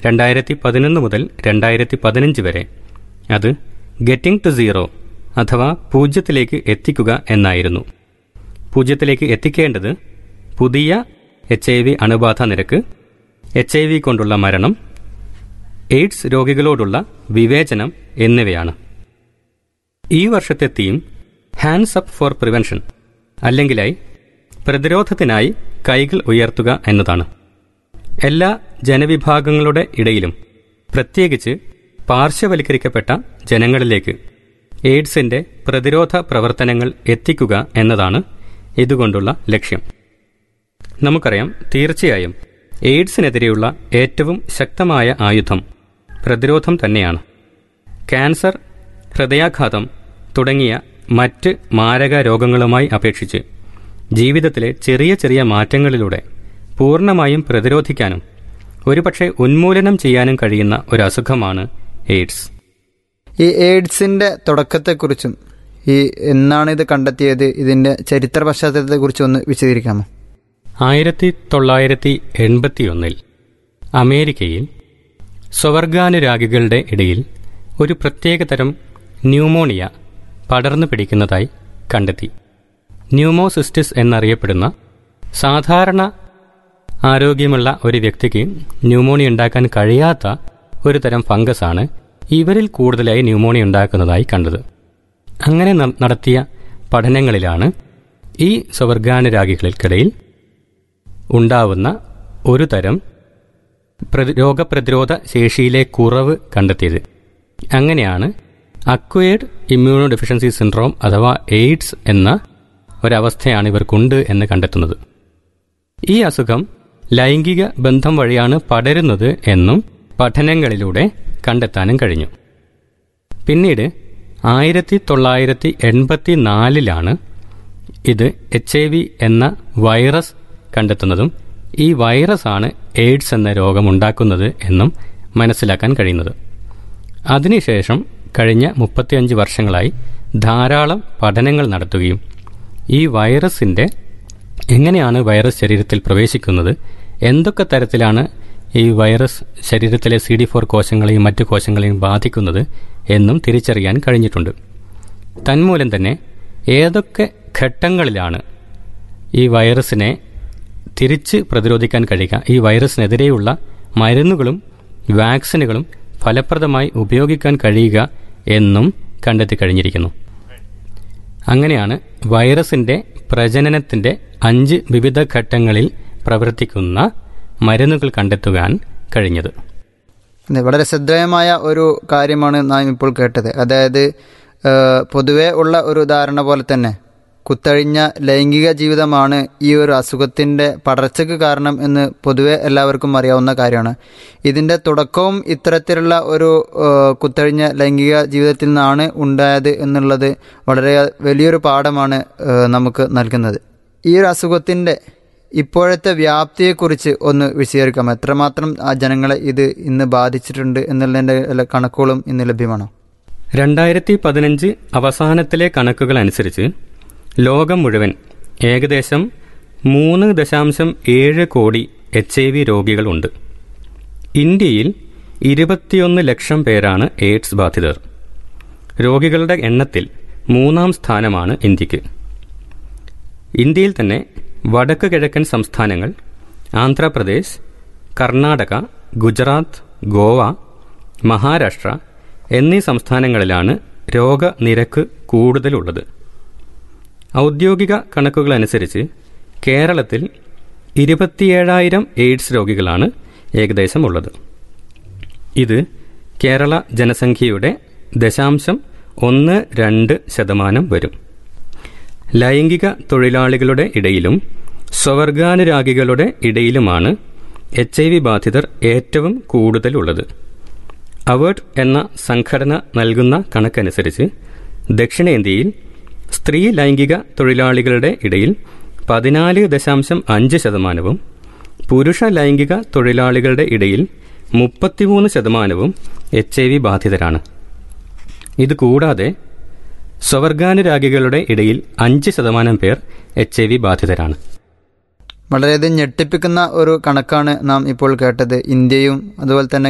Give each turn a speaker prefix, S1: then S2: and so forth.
S1: രണ്ടായിരത്തി പതിനൊന്ന് മുതൽ രണ്ടായിരത്തി പതിനഞ്ച് വരെ അത് ഗെറ്റിംഗ് ടു സീറോ അഥവാ പൂജ്യത്തിലേക്ക് എത്തിക്കുക എന്നായിരുന്നു പൂജ്യത്തിലേക്ക് എത്തിക്കേണ്ടത് പുതിയ എച്ച് ഐ വി അണുബാധ നിരക്ക് എച്ച് ഐ വി കൊണ്ടുള്ള മരണം എയ്ഡ്സ് രോഗികളോടുള്ള വിവേചനം എന്നിവയാണ് ഈ വർഷത്തെ theme hands up for prevention അല്ലെങ്കിലായി പ്രതിരോധത്തിനായി കൈകൾ ഉയർത്തുക എന്നതാണ് എല്ലാ ജനവിഭാഗങ്ങളുടെ ഇടയിലും പ്രത്യേകിച്ച് പാർശ്വവൽക്കരിക്കപ്പെട്ട ജനങ്ങളിലേക്ക് എയ്ഡ്സിന്റെ പ്രതിരോധ പ്രവർത്തനങ്ങൾ എത്തിക്കുക എന്നതാണ് ഇതുകൊണ്ടുള്ള ലക്ഷ്യം നമുക്കറിയാം തീർച്ചയായും എയ്ഡ്സിനെതിരെയുള്ള ഏറ്റവും ശക്തമായ ആയുധം പ്രതിരോധം തന്നെയാണ് ക്യാൻസർ ഹൃദയാഘാതം തുടങ്ങിയ മറ്റ് മാരക രോഗങ്ങളുമായി അപേക്ഷിച്ച് ജീവിതത്തിലെ ചെറിയ ചെറിയ മാറ്റങ്ങളിലൂടെ പൂർണ്ണമായും പ്രതിരോധിക്കാനും ഒരുപക്ഷെ ഉന്മൂലനം ചെയ്യാനും കഴിയുന്ന ഒരു അസുഖമാണ് എയ്ഡ്സ്
S2: ഈ എയ്ഡ്സിന്റെ തുടക്കത്തെക്കുറിച്ചും ഈ എന്നാണ് ഇത് കണ്ടെത്തിയത് ഇതിന്റെ ചരിത്ര പശ്ചാത്തലത്തെക്കുറിച്ചും ഒന്ന് വിശദീകരിക്കാമോ
S1: ആയിരത്തി തൊള്ളായിരത്തി എൺപത്തിയൊന്നിൽ അമേരിക്കയിൽ സ്വവർഗാനുരാഗികളുടെ ഇടയിൽ ഒരു പ്രത്യേകതരം ന്യൂമോണിയ പടർന്നു പിടിക്കുന്നതായി കണ്ടെത്തി ന്യൂമോസിസ്റ്റിസ് എന്നറിയപ്പെടുന്ന സാധാരണ ആരോഗ്യമുള്ള ഒരു വ്യക്തിക്ക് ന്യൂമോണിയ ഉണ്ടാക്കാൻ കഴിയാത്ത ഒരു തരം ഫംഗസാണ് ഇവരിൽ കൂടുതലായി ന്യൂമോണിയ ഉണ്ടാക്കുന്നതായി കണ്ടത് അങ്ങനെ ന- നടത്തിയ പഠനങ്ങളിലാണ് ഈ സ്വവർഗാനുരാഗികൾക്കിടയിൽ ഉണ്ടാവുന്ന ഒരു തരം പ്രതി- രോഗപ്രതിരോധ ശേഷിയിലെ കുറവ് കണ്ടെത്തിയത് അങ്ങനെയാണ് അക്വയർഡ് ഇമ്മ്യൂണോ ഡെഫിഷ്യൻസി സിൻഡ്രോം അഥവാ എയ്ഡ്സ് എന്ന ഒരവസ്ഥയാണ് ഇവർക്കുണ്ട് എന്ന് കണ്ടെത്തുന്നത് ഈ അസുഖം ലൈംഗിക ബന്ധം വഴിയാണ് പടരുന്നത് എന്നും പഠനങ്ങളിലൂടെ കണ്ടെത്താനും കഴിഞ്ഞു പിന്നീട് ആയിരത്തി തൊള്ളായിരത്തി എൺപത്തി നാലിലാണ് ഇത് എച്ച് ഐ വി എന്ന വൈറസ് കണ്ടെത്തുന്നതും ഈ വൈറസാണ് എയ്ഡ്സ് എന്ന രോഗമുണ്ടാക്കുന്നത് എന്നും മനസ്സിലാക്കാൻ കഴിയുന്നത് അതിനുശേഷം കഴിഞ്ഞ മുപ്പത്തിയഞ്ച് വർഷങ്ങളായി ധാരാളം പഠനങ്ങൾ നടത്തുകയും ഈ വൈറസിന്റെ എങ്ങനെയാണ് വൈറസ് ശരീരത്തിൽ പ്രവേശിക്കുന്നത് എന്തൊക്കെ തരത്തിലാണ് ഈ വൈറസ് ശരീരത്തിലെ സി ഡി ഫോർ കോശങ്ങളെയും മറ്റു കോശങ്ങളെയും ബാധിക്കുന്നത് എന്നും തിരിച്ചറിയാൻ കഴിഞ്ഞിട്ടുണ്ട് തന്മൂലം തന്നെ ഏതൊക്കെ ഘട്ടങ്ങളിലാണ് ഈ വൈറസിനെ തിരിച്ച് പ്രതിരോധിക്കാൻ കഴിയുക ഈ വൈറസിനെതിരെയുള്ള മരുന്നുകളും വാക്സിനുകളും ഫലപ്രദമായി ഉപയോഗിക്കാൻ കഴിയുക എന്നും കണ്ടെത്തി കഴിഞ്ഞിരിക്കുന്നു അങ്ങനെയാണ് വൈറസിന്റെ പ്രജനനത്തിന്റെ അഞ്ച് വിവിധ ഘട്ടങ്ങളിൽ പ്രവർത്തിക്കുന്ന മരുന്നുകൾ കണ്ടെത്തുവാൻ കഴിഞ്ഞത്
S2: അതെ, വളരെ ശ്രദ്ധേയമായ ഒരു കാര്യമാണ് നാം ഇപ്പോൾ കേട്ടത് അതായത് ഏഹ്, പൊതുവെ ഉള്ള ഒരു ധാരണ പോലെ തന്നെ കുത്തഴിഞ്ഞ ലൈംഗിക ജീവിതമാണ് ഈ ഒരു അസുഖത്തിൻ്റെ പടർച്ചയ്ക്ക് കാരണം എന്ന് പൊതുവെ എല്ലാവർക്കും അറിയാവുന്ന കാര്യമാണ് ഇതിൻ്റെ തുടക്കവും ഇത്തരത്തിലുള്ള ഒരു ഏഹ്, കുത്തഴിഞ്ഞ ലൈംഗിക ജീവിതത്തിൽ നിന്നാണ് ഉണ്ടായത് എന്നുള്ളത് വളരെ വലിയൊരു പാഠമാണ് ഏഹ്, നമുക്ക് നൽകുന്നത് ഈ ഒരു അസുഖത്തിൻ്റെ ഇപ്പോഴത്തെ വ്യാപ്തിയെക്കുറിച്ച് ഒന്ന് വിശദീകരിക്കാം എത്രമാത്രം ആ ജനങ്ങളെ ഇത് ഇന്ന് ബാധിച്ചിട്ടുണ്ട് എന്നുള്ളതിൻ്റെ എല്ലാ കണക്കുകളും ഇന്ന് ലഭ്യമാണോ
S1: രണ്ടായിരത്തി പതിനഞ്ച് അവസാനത്തിലെ കണക്കുകൾ അനുസരിച്ച് ലോകം മുഴുവൻ ഏകദേശം മൂന്ന് ദശാംശം ഏഴ് കോടി എച്ച് ഐ വി രോഗികളുണ്ട് ഇന്ത്യയിൽ ഇരുപത്തിയൊന്ന് ലക്ഷം പേരാണ് എയ്ഡ്സ് ബാധിതർ രോഗികളുടെ എണ്ണത്തിൽ മൂന്നാം സ്ഥാനമാണ് ഇന്ത്യക്ക് ഇന്ത്യയിൽ തന്നെ വടക്ക് കിഴക്കൻ സംസ്ഥാനങ്ങൾ ആന്ധ്രാപ്രദേശ് കർണാടക ഗുജറാത്ത് ഗോവ മഹാരാഷ്ട്ര എന്നീ സംസ്ഥാനങ്ങളിലാണ് രോഗനിരക്ക് കൂടുതലുള്ളത് ഔദ്യോഗിക കണക്കുകളനുസരിച്ച് കേരളത്തിൽ ഇരുപത്തിയേഴായിരം എയ്ഡ്സ് രോഗികളാണ് ഏകദേശം ഉള്ളത് ഇത് കേരള ജനസംഖ്യയുടെ ദശാംശം ഒന്ന് രണ്ട് ശതമാനം വരും ലൈംഗിക തൊഴിലാളികളുടെ ഇടയിലും സ്വവർഗാനുരാഗികളുടെ ഇടയിലുമാണ് എച്ച് ഐ വി ബാധിതർ ഏറ്റവും കൂടുതലുള്ളത് അവേർഡ് എന്ന സംഘടന നൽകുന്ന കണക്കനുസരിച്ച് ദക്ഷിണേന്ത്യയിൽ സ്ത്രീ ലൈംഗിക തൊഴിലാളികളുടെ ഇടയിൽ പതിനാല് ദശാംശം അഞ്ച് ശതമാനവും പുരുഷ ലൈംഗിക തൊഴിലാളികളുടെ ഇടയിൽ മുപ്പത്തിമൂന്ന് ശതമാനവും എച്ച് ഐ വി ബാധിതരാണ് ഇത് കൂടാതെ സ്വവർഗാനുരാഗികളുടെ ഇടയിൽ അഞ്ച് ശതമാനം പേർ എച്ച് ഐ വി ബാധിതരാണ്
S2: വളരെയധികം ഞെട്ടിപ്പിക്കുന്ന ഒരു കണക്കാണ് നാം ഇപ്പോൾ കേട്ടത് ഇന്ത്യയും അതുപോലെ തന്നെ